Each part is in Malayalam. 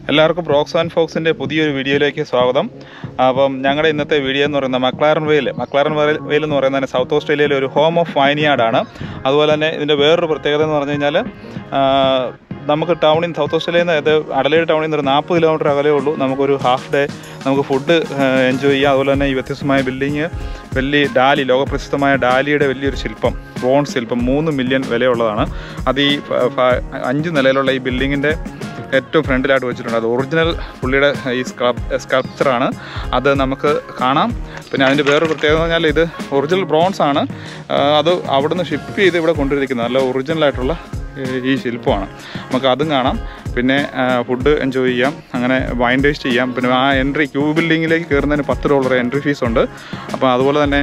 എല്ലാവർക്കും ബ്രോക്സ് ആൻഡ് ഫോക്സിൻ്റെ പുതിയൊരു വീഡിയോയിലേക്ക് സ്വാഗതം അപ്പം ഞങ്ങളുടെ ഇന്നത്തെ വീഡിയോ എന്ന് പറയുന്നത് മക്ലാറൻ വെയിൽ മക്ലാറൻ വെയിൽ എന്ന് പറയുന്നത് സൗത്ത് ഓസ്ട്രേലിയയിലെ ഒരു ഹോം ഓഫ് വൈനിയാർഡാണ് അതുപോലെ തന്നെ ഇതിൻ്റെ വേറൊരു പ്രത്യേകത എന്ന് പറഞ്ഞു കഴിഞ്ഞാൽ ആ, നമുക്ക് ടൗണിൽ സൗത്ത് ഓസ്ട്രേലിയയിൽ നിന്ന് ഇത് അഡലേഡ് ടൗണിൽ നിന്ന് ഒരു നാൽപ്പത് കിലോമീറ്റർ അകലേ ഉള്ളൂ നമുക്കൊരു ഹാഫ് ഡേ നമുക്ക് ഫുഡ് എൻജോയ് ചെയ്യാം അതുപോലെ തന്നെ ഈ വ്യത്യസ്തമായ ബിൽഡിങ് വലിയ ഡാലി ലോകപ്രസിദ്ധമായ ഡാലിയുടെ വലിയൊരു ശില്പം ബ്രോൺസ് ശില്പം മൂന്ന് മില്യൺ വിലയുള്ളതാണ് അത് ഈ ഫ- ഫ- അഞ്ച് നിലയിലുള്ള ഈ ബിൽഡിങ്ങിൻ്റെ ഏറ്റവും ഫ്രണ്ടിലായിട്ട് വെച്ചിട്ടുണ്ട് അത് ഒറിജിനൽ പുള്ളിയുടെ ഈ സ്കൾപ്ചറാണ് അത് നമുക്ക് കാണാം പിന്നെ അതിൻ്റെ വേറൊരു പ്രത്യേകത എന്ന് പറഞ്ഞാൽ ഇത് ഒറിജിനൽ ബ്രോൺസ് ആണ് ആ, അത് അവിടുന്ന് ഷിപ്പ് ചെയ്ത് ഇവിടെ കൊണ്ടുവരിക്കുന്നത് നല്ല ഒറിജിനലായിട്ടുള്ള ഈ ശില്പമാണ് നമുക്ക് അതും കാണാം പിന്നെ ഫുഡ് എൻജോയ് ചെയ്യാം അങ്ങനെ വൈൻ ടേസ്റ്റ് ചെയ്യാം പിന്നെ ആ എൻട്രി ക്യൂ ബിൽഡിങ്ങിലേക്ക് കയറുന്നതിന് പത്ത് ഡോളർ എൻട്രി ഫീസ് ഉണ്ട് അപ്പോൾ അതുപോലെ തന്നെ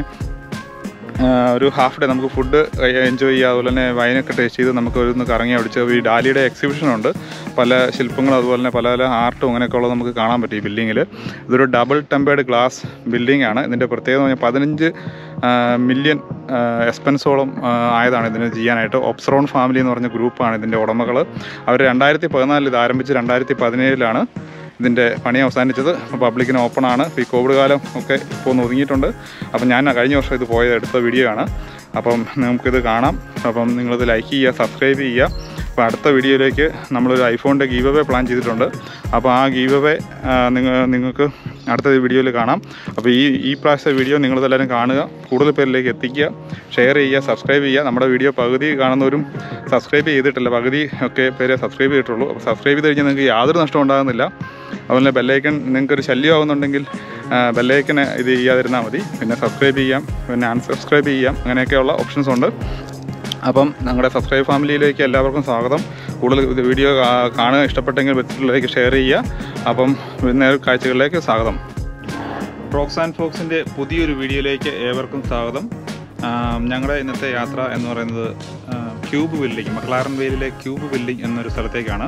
ആ, ഒരു ഹാഫ് ഡേ നമുക്ക് ഫുഡ് എൻജോയ് ചെയ്യുക അതുപോലെ തന്നെ വൈനൊക്കെ ടേസ്റ്റ് ചെയ്ത് നമുക്ക് ഒന്ന് കറങ്ങി അടിച്ച് ഈ ഡാലിയുടെ എക്സിബിഷൻ ഉണ്ട് പല ശില്പങ്ങളും അതുപോലെ തന്നെ പല പല ആർട്ടും അങ്ങനെയൊക്കെ ഉള്ളത് നമുക്ക് കാണാൻ പറ്റും ഈ ബിൽഡിങ്ങിൽ ഇതൊരു ഡബിൾ ടെമ്പേർഡ് ഗ്ലാസ് ബിൽഡിംഗ് ആണ് ഇതിൻ്റെ പ്രത്യേകത എന്ന് പറഞ്ഞാൽ പതിനഞ്ച് മില്യൺ എക്സ്പെൻസോളം ആയതാണ് ഇതിന് ചെയ്യാനായിട്ട് ഒബ്സറോൺ ഫാമിലി എന്ന് പറഞ്ഞ ഗ്രൂപ്പാണ് ഇതിൻ്റെ ഉടമകൾ അവർ രണ്ടായിരത്തി പതിനാലിൽ ഇത് ആരംഭിച്ച് രണ്ടായിരത്തി പതിനേഴിലാണ് ഇതിൻ്റെ പണി അവസാനിച്ചത് അപ്പോൾ പബ്ലിക്കിന് ഓപ്പൺ ആണ് ഇപ്പോൾ ഈ കോവിഡ് കാലം ഒക്കെ ഇപ്പോൾ ഒന്ന് ഒതുങ്ങിയിട്ടുണ്ട് അപ്പം ഞാൻ കഴിഞ്ഞ വർഷം ഇത് പോയത് എടുത്ത വീഡിയോ ആണ് അപ്പം നമുക്കിത് കാണാം അപ്പം നിങ്ങളിത് ലൈക്ക് ചെയ്യുക സബ്സ്ക്രൈബ് ചെയ്യുക അപ്പോൾ അടുത്ത വീഡിയോയിലേക്ക് നമ്മളൊരു ഐഫോണിൻ്റെ ഗീവ് അവേ പ്ലാൻ ചെയ്തിട്ടുണ്ട് അപ്പോൾ ആ ഗീവ് അവേ നിങ്ങൾ നിങ്ങൾക്ക് അടുത്ത വീഡിയോയിൽ കാണാം അപ്പോൾ ഈ ഈ പ്രാവശ്യത്തെ വീഡിയോ നിങ്ങളിതെല്ലാവരും കാണുക കൂടുതൽ പേരിലേക്ക് എത്തിക്കുക ഷെയർ ചെയ്യുക സബ്സ്ക്രൈബ് ചെയ്യുക നമ്മുടെ വീഡിയോ പകുതി കാണുന്നവരും സബ്സ്ക്രൈബ് ചെയ്തിട്ടില്ല പകുതി ഒക്കെ പേരെ സബ്സ്ക്രൈബ് ചെയ്തിട്ടുള്ളൂ അപ്പോൾ സബ്സ്ക്രൈബ് ചെയ്ത് കഴിഞ്ഞാൽ നിങ്ങൾക്ക് യാതൊരു നഷ്ടവും ഉണ്ടാകുന്നില്ല അതുപോലെ ബെല്ലൈക്കൺ നിങ്ങൾക്കൊരു ശല്യമാകുന്നുണ്ടെങ്കിൽ ബെല്ലൈക്കന് ഇത് ചെയ്യാതിരുന്നാൽ മതി പിന്നെ സബ്സ്ക്രൈബ് ചെയ്യാം പിന്നെ അൺസബ്സ്ക്രൈബ് ചെയ്യാം അങ്ങനെയൊക്കെയുള്ള ഓപ്ഷൻസ് ഉണ്ട് അപ്പം ഞങ്ങളുടെ സബ്സ്ക്രൈബ് ഫാമിലിയിലേക്ക് എല്ലാവർക്കും സ്വാഗതം കൂടുതൽ ഇത് വീഡിയോ കാ- കാണുക ഇഷ്ടപ്പെട്ടെങ്കിൽ മറ്റുള്ളവരിലേക്ക് ഷെയർ ചെയ്യുക അപ്പം നേർ കാഴ്ചകളിലേക്ക് സ്വാഗതം റോക്സ് ആൻഡ് ഫോക്സിൻ്റെ പുതിയൊരു വീഡിയോയിലേക്ക് ഏവർക്കും സ്വാഗതം ആം, ഞങ്ങളുടെ ഇന്നത്തെ യാത്ര എന്ന് പറയുന്നത് ആ, ക്യൂബ് ബിൽഡിംഗ് മക്ലാറൻ വെയിലിലെ ക്യൂബ് ബിൽഡിംഗ് എന്നൊരു സ്ഥലത്തേക്കാണ്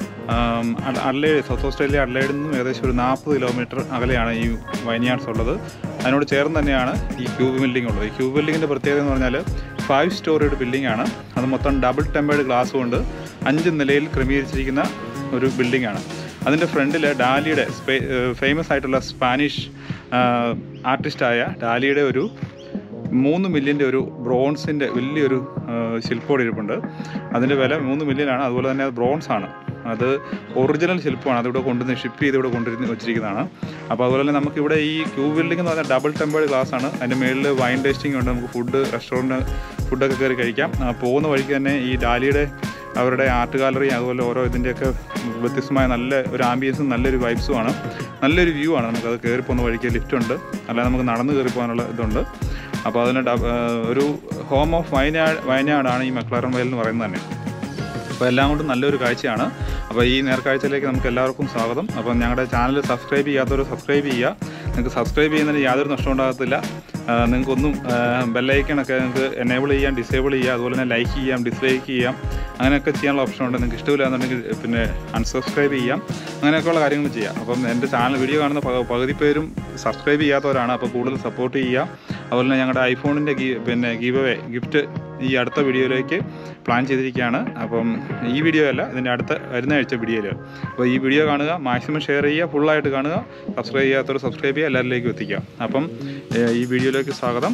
ആം, അഡ- അഡ്ലൈഡ് സൗത്ത് ഓസ്ട്രേലിയ അഡ്ലൈഡിൽ നിന്നും ഏകദേശം ഒരു നാൽപ്പത് കിലോമീറ്റർ അകലെയാണ് ഈ വൈനിയാർഡ്സ് ഉള്ളത് അതിനോട് ചേർന്ന് തന്നെയാണ് ഈ ക്യൂബ് ബിൽഡിംഗ് ഉള്ളത് ഈ ക്യൂബ് ബിൽഡിങ്ങിൻ്റെ പ്രത്യേകത എന്ന് പറഞ്ഞാൽ ഫൈവ് സ്റ്റോറിയുടെ ബിൽഡിംഗ് ആണ് അത് മൊത്തം ഡബിൾ ടെമ്പേർഡ് ഗ്ലാസ് കൊണ്ട് അഞ്ച് നിലയിൽ ക്രമീകരിച്ചിരിക്കുന്ന ഒരു ബിൽഡിംഗ് ആണ് അതിൻ്റെ ഫ്രണ്ടിൽ ഡാലിയുടെ ഫേമസ് ആയിട്ടുള്ള സ്പാനിഷ് ആർട്ടിസ്റ്റായ ഡാലിയുടെ ഒരു മൂന്ന് മില്യൻ്റെ ഒരു ബ്രോൺസിൻ്റെ വലിയൊരു ആ, ശില്പം ഇരിപ്പുണ്ട് അതിൻ്റെ വില മൂന്ന് മില്യനാണ് അതുപോലെ തന്നെ അത് ബ്രോൺസ് ആണ് അത് ഒറിജിനൽ ശില്പമാണ് അതിവിടെ കൊണ്ടുവന്ന് ഷിപ്പ് ചെയ്ത് ഇവിടെ കൊണ്ടുവരുന്ന വെച്ചിരിക്കുന്നതാണ് അപ്പോൾ അതുപോലെ തന്നെ നമുക്കിവിടെ ഈ ക്യൂ ബിൽഡിംഗ് എന്ന് പറഞ്ഞാൽ ഡബിൾ ടെമ്പേർഡ് ഗ്ലാസ് ആണ് അതിൻ്റെ മേളിൽ വൈൻ ടേസ്റ്റിംഗ് ഉണ്ട് നമുക്ക് ഫുഡ് റെസ്റ്റോറൻറ്റ് ഫുഡൊക്കെ കയറി കഴിക്കാം ആ, പോകുന്ന വഴിക്ക് തന്നെ ഈ ഡാലിയുടെ അവരുടെ ആർട്ട് ഗാലറി അതുപോലെ ഓരോ ഇതിൻ്റെയൊക്കെ വ്യത്യസ്തമായ നല്ല ഒരു ആംബിയൻസും നല്ലൊരു വൈബ്സുമാണ് നല്ലൊരു വ്യൂ ആണ് നമുക്കത് കയറി പോകുന്ന വഴിക്ക് ലിഫ്റ്റ് ഉണ്ട് അല്ലാതെ നമുക്ക് നടന്ന് കയറി പോകാനുള്ള ഇതുണ്ട് അപ്പോൾ അതിന് ഡബ- ആ, ഒരു ഹോം ഓഫ് വയനാട് വയനാടാണ് ഈ മക്ലാറൻ വയൽ എന്ന് പറയുന്നത് തന്നെ അപ്പോൾ എല്ലാം കൊണ്ടും നല്ലൊരു കാഴ്ചയാണ് അപ്പോൾ ഈ നേർക്കാഴ്ചയിലേക്ക് നമുക്ക് എല്ലാവർക്കും സ്വാഗതം അപ്പോൾ ഞങ്ങളുടെ ചാനൽ സബ്സ്ക്രൈബ് ചെയ്യാത്തവർ സബ്സ്ക്രൈബ് ചെയ്യുക നിങ്ങൾക്ക് സബ്സ്ക്രൈബ് ചെയ്യുന്നതിന് യാതൊരു നഷ്ടം ഉണ്ടാകത്തില്ല ആ, നിങ്ങൾക്കൊന്നും ബെല്ലൈക്കണൊക്കെ നിങ്ങൾക്ക് എനേബിൾ ചെയ്യാം ഡിസേബിൾ ചെയ്യാം അതുപോലെ തന്നെ ലൈക്ക് ചെയ്യാം ഡിസ്ലൈക്ക് ചെയ്യാം അങ്ങനെയൊക്കെ ചെയ്യാനുള്ള ഓപ്ഷൻ ഉണ്ട് നിങ്ങൾക്ക് ഇഷ്ടമില്ല എന്നുണ്ടെങ്കിൽ പിന്നെ അൺസബ്സ്ക്രൈബ് ചെയ്യാം അങ്ങനെയൊക്കെയുള്ള കാര്യങ്ങൾ ചെയ്യാം അപ്പം എൻ്റെ ചാനൽ വീഡിയോ കാണുന്ന പ- പകുതി പേരും സബ്സ്ക്രൈബ് ചെയ്യാത്തവരാണ് അപ്പോൾ കൂടുതൽ സപ്പോർട്ട് ചെയ്യുക അതുപോലെ തന്നെ ഞങ്ങളുടെ ഐഫോണിൻ്റെ ഗീ പിന്നെ ഗീവ് അവേ ഗിഫ്റ്റ് ഈ അടുത്ത വീഡിയോയിലേക്ക് പ്ലാൻ ചെയ്തിരിക്കുകയാണ് അപ്പം ഈ വീഡിയോ അല്ല ഇതിൻ്റെ അടുത്ത വരുന്ന ആഴ്ച വീഡിയോയിൽ അപ്പോൾ ഈ വീഡിയോ കാണുക മാക്സിമം ഷെയർ ചെയ്യുക ഫുള്ളായിട്ട് കാണുക സബ്സ്ക്രൈബ് ചെയ്യാത്തവർ സബ്സ്ക്രൈബ് ചെയ്യുക എല്ലാവരിലേക്കും എത്തിക്കുക അപ്പം ഏഹ്, ഈ വീഡിയോയിലേക്ക് സ്വാഗതം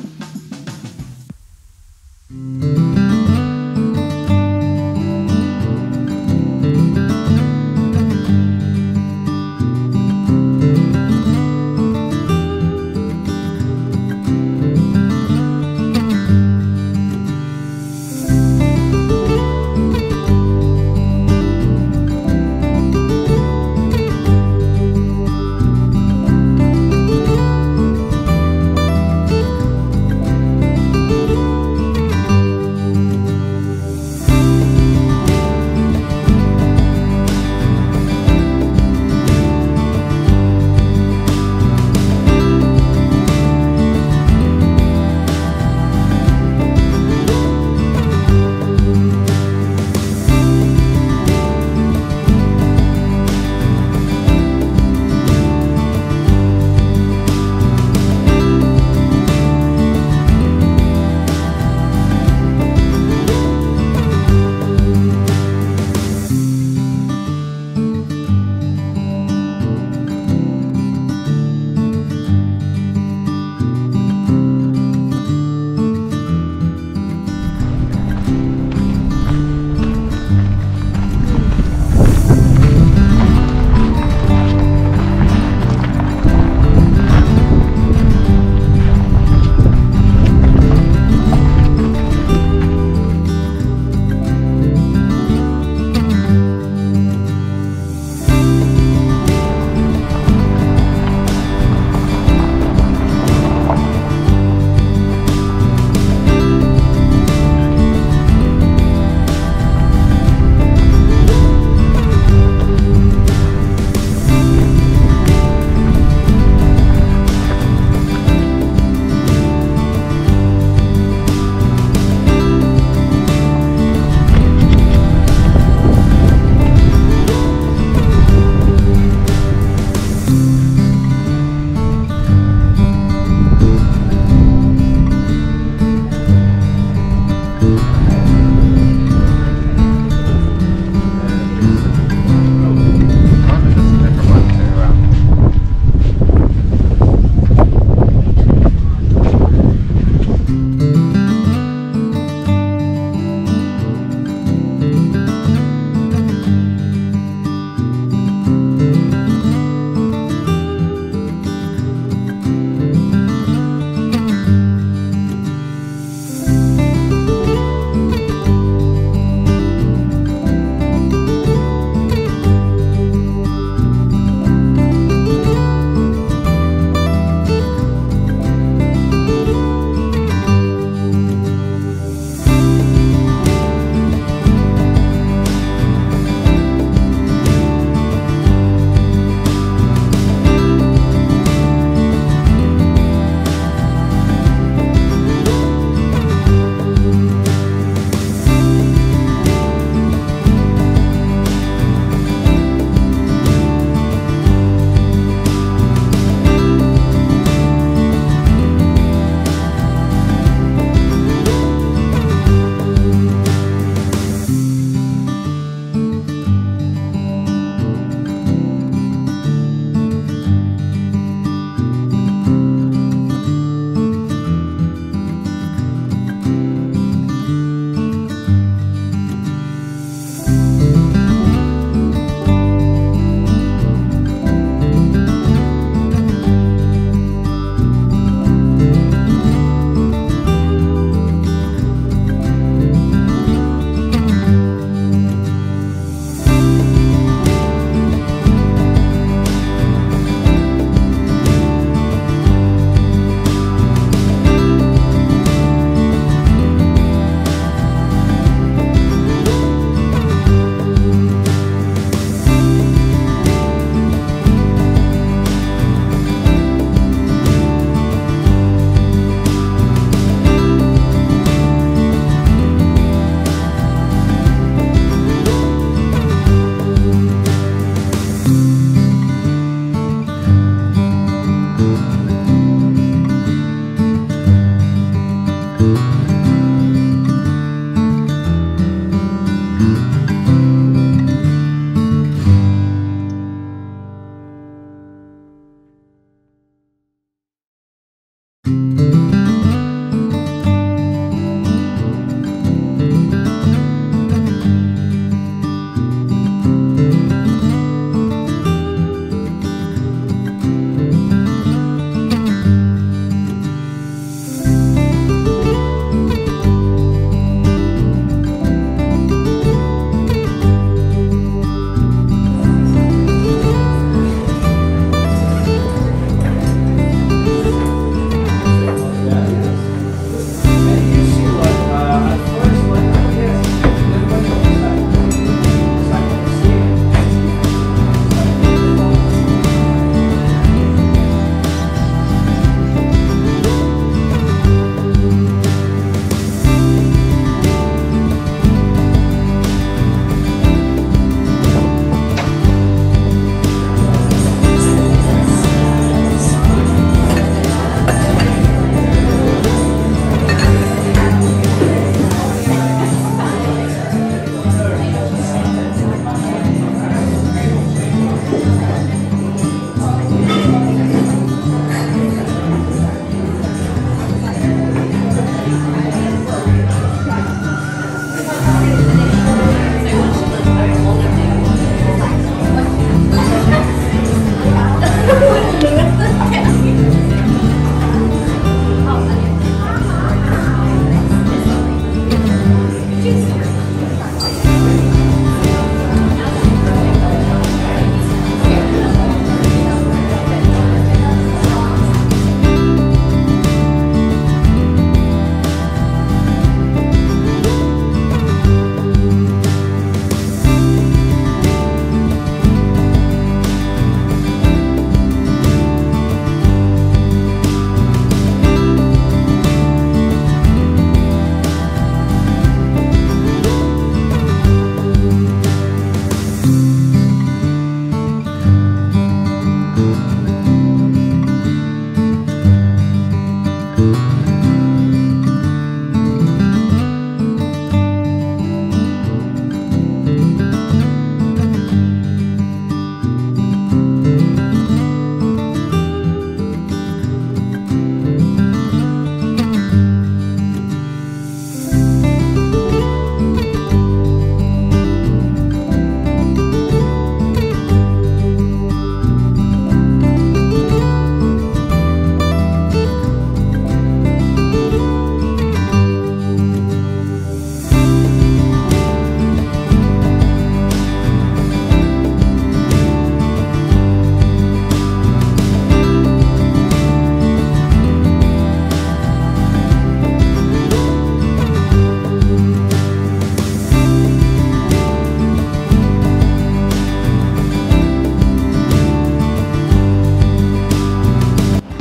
Thank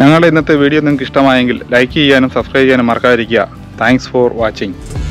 ഞങ്ങളുടെ ഇന്നത്തെ വീഡിയോ നിങ്ങൾക്ക് ഇഷ്ടമായെങ്കിൽ ലൈക്ക് ചെയ്യാനും സബ്സ്ക്രൈബ് ചെയ്യാനും മറക്കാതിരിക്കുക താങ്ക്സ് ഫോർ വാച്ചിങ്